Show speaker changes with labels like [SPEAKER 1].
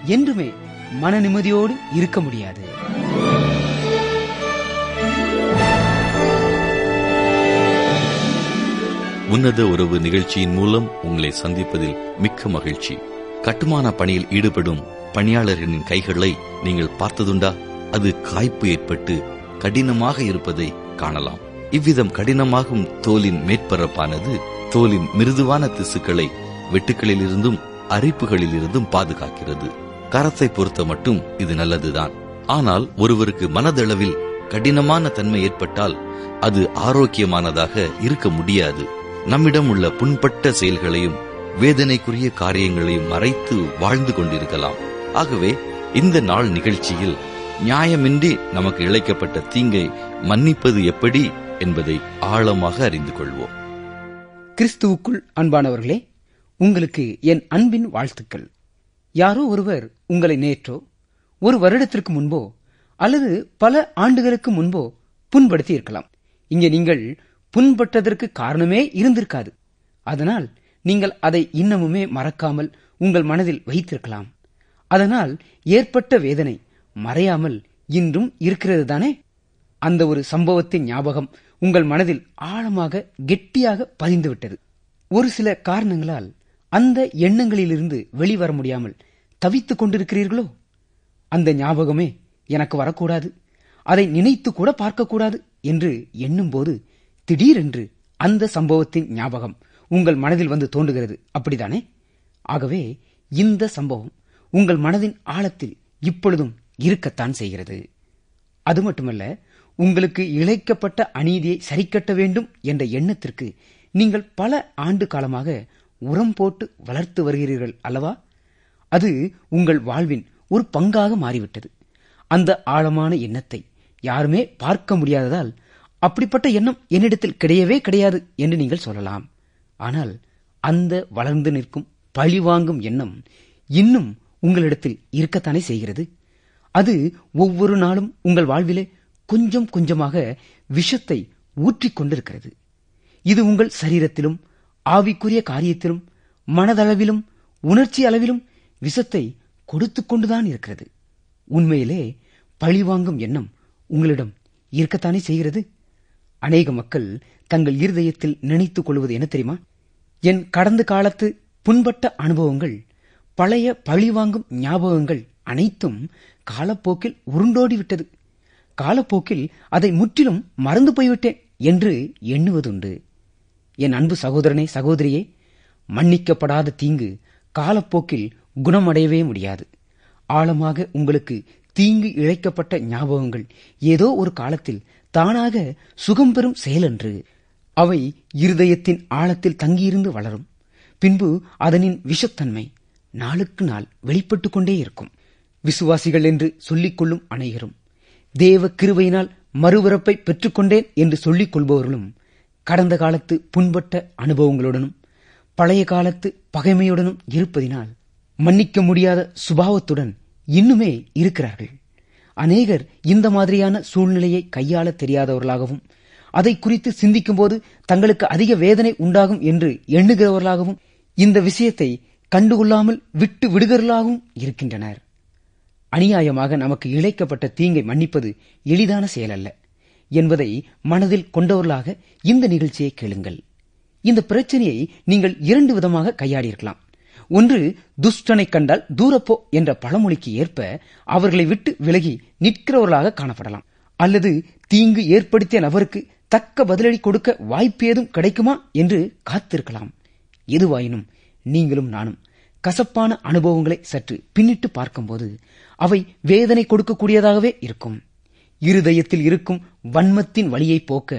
[SPEAKER 1] என்றுமே மன நிம்மதியோடு இருக்க முடியாது
[SPEAKER 2] உன்னத உறவு நிகழ்ச்சியின் மூலம் உங்களை சந்திப்பதில் மிக்க மகிழ்ச்சி கட்டுமான பணியில் ஈடுபடும் பணியாளர்களின் கைகளை நீங்கள் பார்த்ததுண்டா அது காய்ப்பு ஏற்பட்டு கடினமாக இருப்பதை காணலாம் இவ்விதம் கடினமாகும் தோலின் மேற்பரப்பானது தோலின் மிருதுவான திசுக்களை வெட்டுக்களிலிருந்தும் அரிப்புகளிலிருந்தும் பாதுகாக்கிறது கரத்தை பொறுத்த மட்டும் இது நல்லதுதான் ஆனால் ஒருவருக்கு மனதளவில் கடினமான தன்மை ஏற்பட்டால் அது ஆரோக்கியமானதாக இருக்க முடியாது நம்மிடம் உள்ள புண்பட்ட செயல்களையும் வேதனைக்குரிய காரியங்களையும் மறைத்து வாழ்ந்து கொண்டிருக்கலாம் ஆகவே இந்த நாள் நிகழ்ச்சியில் நியாயமின்றி நமக்கு இழைக்கப்பட்ட தீங்கை மன்னிப்பது எப்படி என்பதை ஆழமாக அறிந்து கொள்வோம்
[SPEAKER 1] கிறிஸ்துவுக்குள் அன்பானவர்களே உங்களுக்கு என் அன்பின் வாழ்த்துக்கள் யாரோ ஒருவர் உங்களை நேற்றோ ஒரு வருடத்திற்கு முன்போ அல்லது பல ஆண்டுகளுக்கு முன்போ புண்படுத்தி இருக்கலாம் இங்கே நீங்கள் புண்பட்டதற்கு காரணமே இருந்திருக்காது அதனால் நீங்கள் அதை இன்னமுமே மறக்காமல் உங்கள் மனதில் வைத்திருக்கலாம் அதனால் ஏற்பட்ட வேதனை மறையாமல் இன்றும் இருக்கிறது தானே அந்த ஒரு சம்பவத்தின் ஞாபகம் உங்கள் மனதில் ஆழமாக கெட்டியாக பதிந்துவிட்டது ஒரு சில காரணங்களால் அந்த எண்ணங்களிலிருந்து வெளிவர முடியாமல் தவித்துக் கொண்டிருக்கிறீர்களோ அந்த ஞாபகமே எனக்கு வரக்கூடாது அதை நினைத்து கூட பார்க்கக்கூடாது என்று எண்ணும்போது திடீரென்று அந்த சம்பவத்தின் ஞாபகம் உங்கள் மனதில் வந்து தோன்றுகிறது அப்படித்தானே ஆகவே இந்த சம்பவம் உங்கள் மனதின் ஆழத்தில் இப்பொழுதும் இருக்கத்தான் செய்கிறது அது மட்டுமல்ல உங்களுக்கு இழைக்கப்பட்ட அநீதியை சரிக்கட்ட வேண்டும் என்ற எண்ணத்திற்கு நீங்கள் பல ஆண்டு காலமாக உரம் போட்டு வளர்த்து வருகிறீர்கள் அல்லவா அது உங்கள் வாழ்வின் ஒரு பங்காக மாறிவிட்டது அந்த ஆழமான எண்ணத்தை யாருமே பார்க்க முடியாததால் அப்படிப்பட்ட எண்ணம் என்னிடத்தில் கிடையவே கிடையாது என்று நீங்கள் சொல்லலாம் ஆனால் அந்த வளர்ந்து நிற்கும் பழிவாங்கும் எண்ணம் இன்னும் உங்களிடத்தில் இருக்கத்தானே செய்கிறது அது ஒவ்வொரு நாளும் உங்கள் வாழ்விலே கொஞ்சம் கொஞ்சமாக விஷத்தை ஊற்றிக் கொண்டிருக்கிறது இது உங்கள் சரீரத்திலும் ஆவிக்குரிய காரியத்திலும் மனதளவிலும் உணர்ச்சி அளவிலும் விஷத்தை கொடுத்துக் கொண்டுதான் இருக்கிறது உண்மையிலே பழிவாங்கும் எண்ணம் உங்களிடம் இருக்கத்தானே செய்கிறது அநேக மக்கள் தங்கள் இருதயத்தில் நினைத்துக் கொள்வது என்ன தெரியுமா என் கடந்த காலத்து புண்பட்ட அனுபவங்கள் பழைய பழிவாங்கும் ஞாபகங்கள் அனைத்தும் காலப்போக்கில் உருண்டோடிவிட்டது காலப்போக்கில் அதை முற்றிலும் மறந்து போய்விட்டேன் என்று எண்ணுவதுண்டு என் அன்பு சகோதரனே சகோதரியே மன்னிக்கப்படாத தீங்கு காலப்போக்கில் குணமடையவே முடியாது ஆழமாக உங்களுக்கு தீங்கு இழைக்கப்பட்ட ஞாபகங்கள் ஏதோ ஒரு காலத்தில் தானாக சுகம் பெறும் செயலன்று அவை இருதயத்தின் ஆழத்தில் தங்கியிருந்து வளரும் பின்பு அதனின் விஷத்தன்மை நாளுக்கு நாள் வெளிப்பட்டுக் கொண்டே இருக்கும் விசுவாசிகள் என்று சொல்லிக் கொள்ளும் அனைவரும் தேவ கிருவையினால் மறுபிறப்பை பெற்றுக்கொண்டேன் என்று சொல்லிக் கொள்பவர்களும் கடந்த காலத்து புண்பட்ட அனுபவங்களுடனும் பழைய காலத்து பகைமையுடனும் இருப்பதினால் மன்னிக்க முடியாத சுபாவத்துடன் இன்னுமே இருக்கிறார்கள் அநேகர் இந்த மாதிரியான சூழ்நிலையை கையாள தெரியாதவர்களாகவும் அதை குறித்து சிந்திக்கும்போது தங்களுக்கு அதிக வேதனை உண்டாகும் என்று எண்ணுகிறவர்களாகவும் இந்த விஷயத்தை கண்டுகொள்ளாமல் விட்டு விடுகிறவர்களாகவும் இருக்கின்றனர் அநியாயமாக நமக்கு இழைக்கப்பட்ட தீங்கை மன்னிப்பது எளிதான செயலல்ல என்பதை மனதில் கொண்டவர்களாக இந்த நிகழ்ச்சியை கேளுங்கள் இந்த பிரச்சனையை நீங்கள் இரண்டு விதமாக கையாடியிருக்கலாம் ஒன்று துஷ்டனை கண்டால் தூரப்போ என்ற பழமொழிக்கு ஏற்ப அவர்களை விட்டு விலகி நிற்கிறவர்களாக காணப்படலாம் அல்லது தீங்கு ஏற்படுத்திய நபருக்கு தக்க பதிலடி கொடுக்க வாய்ப்பு ஏதும் கிடைக்குமா என்று காத்திருக்கலாம் எதுவாயினும் நீங்களும் நானும் கசப்பான அனுபவங்களை சற்று பின்னிட்டு பார்க்கும்போது அவை வேதனை கொடுக்கக்கூடியதாகவே இருக்கும் இருதயத்தில் இருக்கும் வன்மத்தின் வழியை போக்க